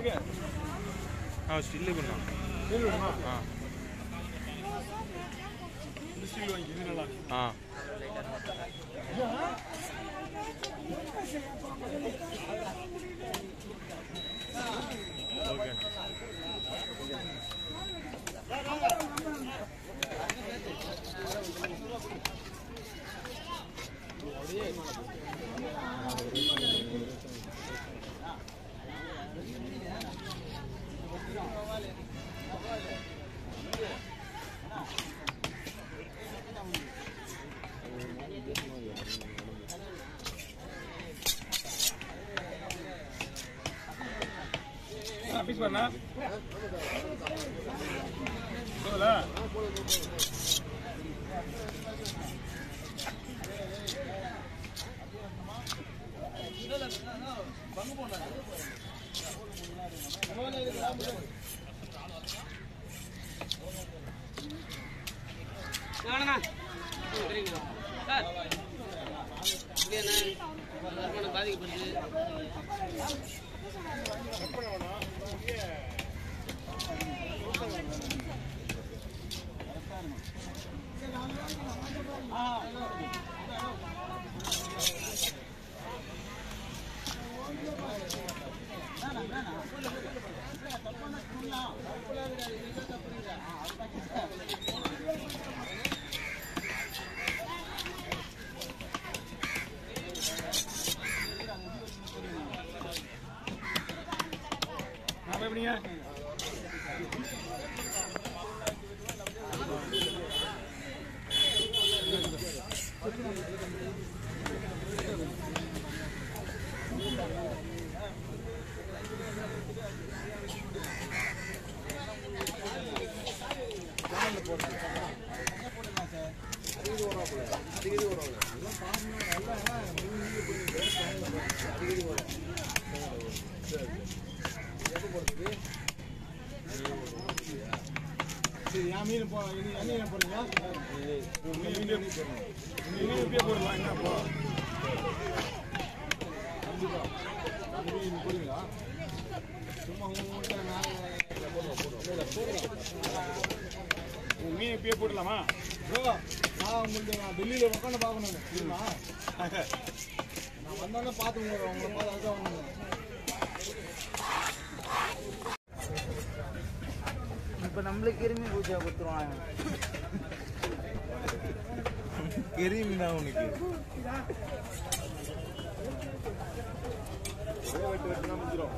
ஆ still பண்ணலாம் steel வேணுமா ஆ இந்த ஸ்டீல் வாங்கி இது நல்லா இருக்கு. ஆ ஓகே ஆ, பீஸ் பண்ணா போதுல வாங்கண்ணா சரிங்களா சார் இல்லைண்ணா வருமானம் பாதிக்கப்படுது நான் எப்படிங்க சரி என் மீன் போ இது என்ன மீன் போடுறீங்க மீன் மீன் மீன் இப்பயே போடலாம் என்ன போ கண்டிப்பா மீன் போடுவீங்களா சும்மா உங்கள்கிட்ட நான் உங்க மீன் இப்பயே போடலாமா ப்ரோ நான் உங்களுக்கு நான் டெல்லியில் உட்காந்து பார்க்கணும் தெரியுமா நான் வந்தோன்னே பார்த்து உங்களை உங்களை பார்த்து அதுதான் வாங்கணும் இப்போ நம்மளுக்கு கிருமி பூஜை கொடுத்துருவாங்க எரியுமினா உனக்கு ஒரே வெட்டு வெட்டுனா முடிஞ்சிடும்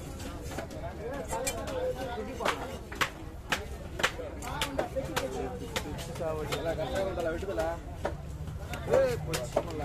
எல்லாம் கரெக்டாக வந்தல வெட்டுதல ஏய் பொச்சுமல்ல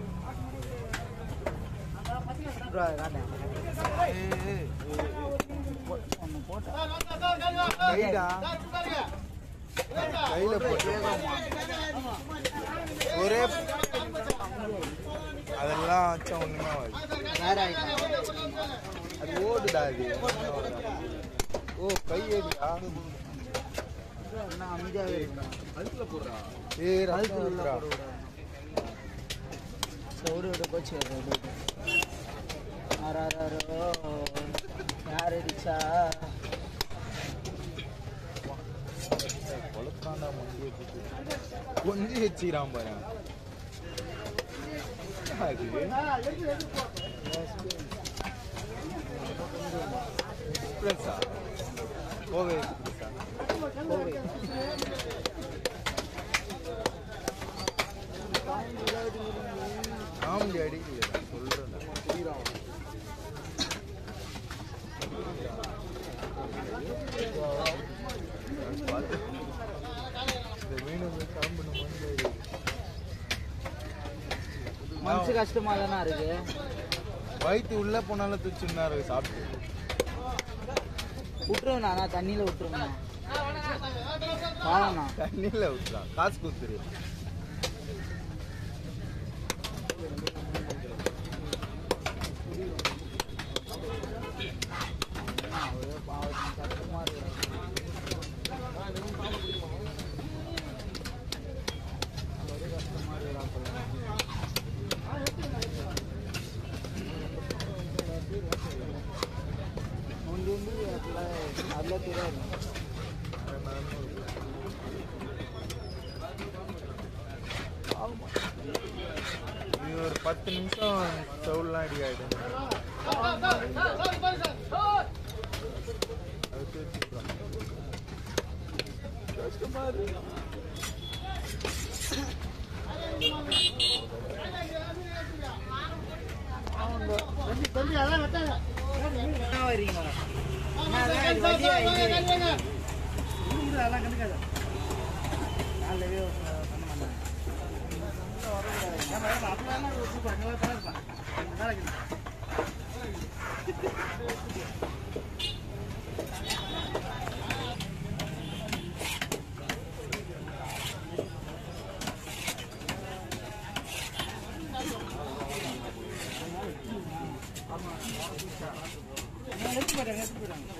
ப்ரோ காட்டேன் ஒன்று போட்டேன் கைடா கையில போட்டு ஒரே அதெல்லாம் வச்சா ஒண்ணுமே ஆகாது. வேற ஆயிட்டேன் அது ஓடுடா அது ஓ கை ஏறியா நான் அமைதியாகவே இருக்கேன் கழுத்துல போடுறா ஏ அதுக்கு உள்ள ரத்தம் போடக்கூடாது சவுடு விட போச்சு ஆறாரோ யார் அடிச்சா கொலக்காண்டா மண்டியை போட்டு கொஞ்சம் வச்சுக்கிறான் பாரு அது எக்ஸ்பிரஸா கோவை எக்ஸ்பிரஸா கோவை காமெடி அடிக்கல சொல்றேன் இந்த மீன் வந்து சாப்பிடணும் மனசு கஷ்டமா தானே இருக்கு வயிற்று உள்ள போனாலும் தூச்சுன்னா இருக்கு சாப்பிட்டு விட்டுருவேண்ணா நான் தண்ணியில் விட்டுருவேண்ணா பாவண்ணா தண்ணியில் விட்டுறான் காசு கொடுத்துரு ஒரே பாவம் கஷ்டமா இருக்கு ஒரே கஷ்டமா இருக்குடா வந்து அதில் தெரியாது இது ஒரு பத்து நிமிஷம் சவுல்லாம் அடி ஆயிடும் அது பேசிக்கலாம் என்ன வரீங்க என்ன அதான் இது வழியா இது? அதெல்லாம் கண்டுக்காத காலையிலே பண்ண மாட்டேன் ஏன் பயம்? அப்படி வேணா ஒரு சூப்பர் அங்கே போய் இருப்பான் வேலைக்கு எடுத்து போயிட்டாங்க எடுத்து போயிட்டாங்க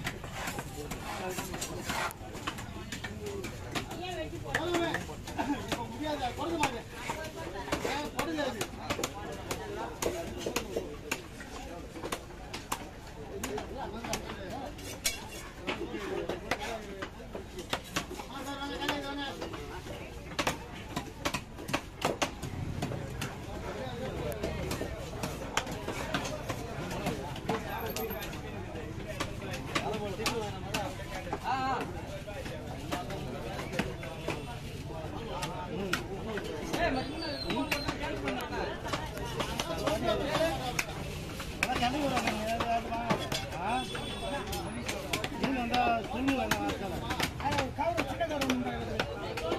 அதான் கண்டுக்கு வராங்க ஏதாவது அது வாங்க ஆ நீங்கள் வந்தால் துணி வேணாம் வாசல கவர் சின்ன கவர்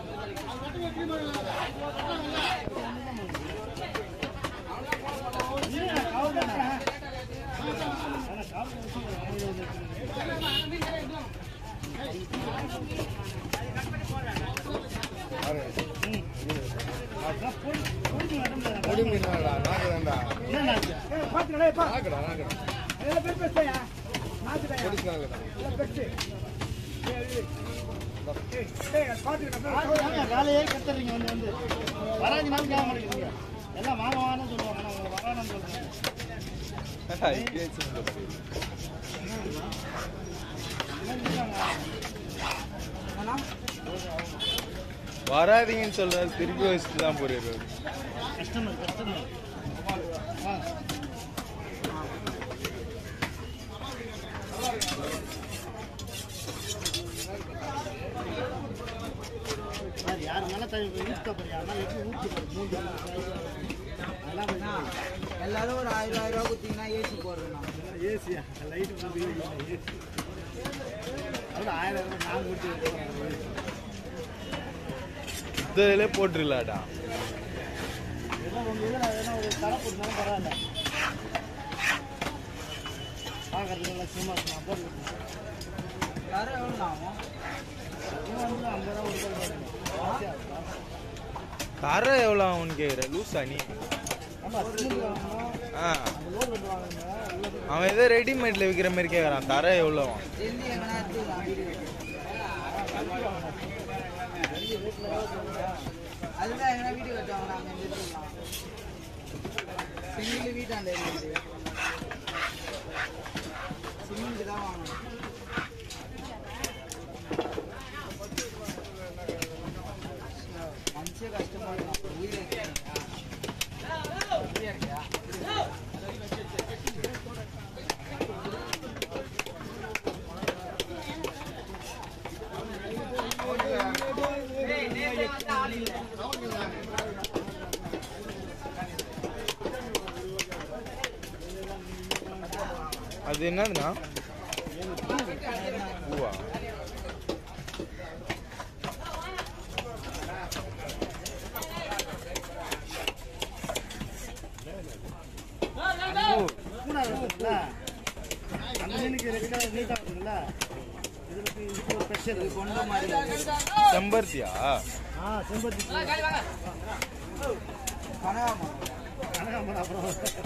கவர் தானே ஆனால் கவர் முடி மீனாடா நாக்குதான்டா நாக்குடா நாக்குடா வேலையே கத்துறீங்க வந்து வந்து வராதினாலும் கேட்க மாட்டேங்கிறீங்க எல்லாம் வாங்க வாங்கன்னு சொல்லுவாங்க நான் உங்களை வரான்னு சொல்றேன் வராதீங்கன்னு சொல்றாரு திருப்பி வச்சுட்டு தான் போறாரு கஸ்டமர் கஸ்டமர் யார் மேலே தவிர ஊற்ற போறியா அதனால எப்படி ஊற்றி மூஞ்சி எல்லாம் எல்லாரும் ஒரு ஆயிரம் ஆயிரம் ரூபா கொடுத்தீங்கன்னா ஏசி போடுறேன் ஏசியா லைட்டு போட்டு ஏசி அதோட ஆயிரம் ரூபாய் நான் கொடுத்து இதிலே போட்டுருலாடா ஏதோ உங்க இதில் எதனா ஒரு தலை போட்டுனாலும் பரவாயில்ல பார்க்கறதுக்கு நல்லா சும்மா சும்மா போட்டு தர எவ்வளோ ஆகும் இவன் வந்து ஐம்பது ரூபா கொடுக்குறது தர எவ்வளோ ஆகும்னு கேட்குற லூசா நீ ஆமாம் சிமெண்ட் வாங்கணும் ஆ அந்த லோடு வந்து வாங்குங்க எல்லாத்தையும் அவன் ஏதோ ரெடிமேட்ல விற்கிற மாதிரி கேட்குறான் தர எவ்வளோ அதுதான் எங்கன்னா வீடு கட்டுவாங்க நாங்கள் இந்த இடத்துலாம் சிங்கிள் வீட்டாண்ட இருக்குது சிமெண்ட் தான் வாங்கணும் மனுஷே கஷ்டமா இருக்கும் உயிரை அது என்னதுண்ணா பூவா பூ. மூணா இருக்குல்ல அந்த மீனுக்கு ரெகுலர் நீட்டாக இருக்குல்ல இதுக்கு இதுக்கு ஒரு ஸ்பெஷல் கொண்ட மாதிரி செம்பருத்தியா ஆ செம்பருத்தி பூ. கனகாமரம் கனகாமரம் அப்புறம்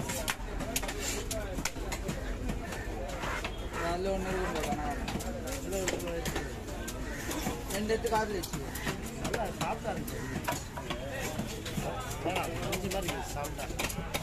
அதில் ஒன்று இருக்கும் கனகாமரம் ரெண்டு எடுத்து காதில் வச்சு நல்லா சாப்பிட்டா இருந்துச்சு வேணாம் கொஞ்சம் மாதிரி சாப்பிட்டா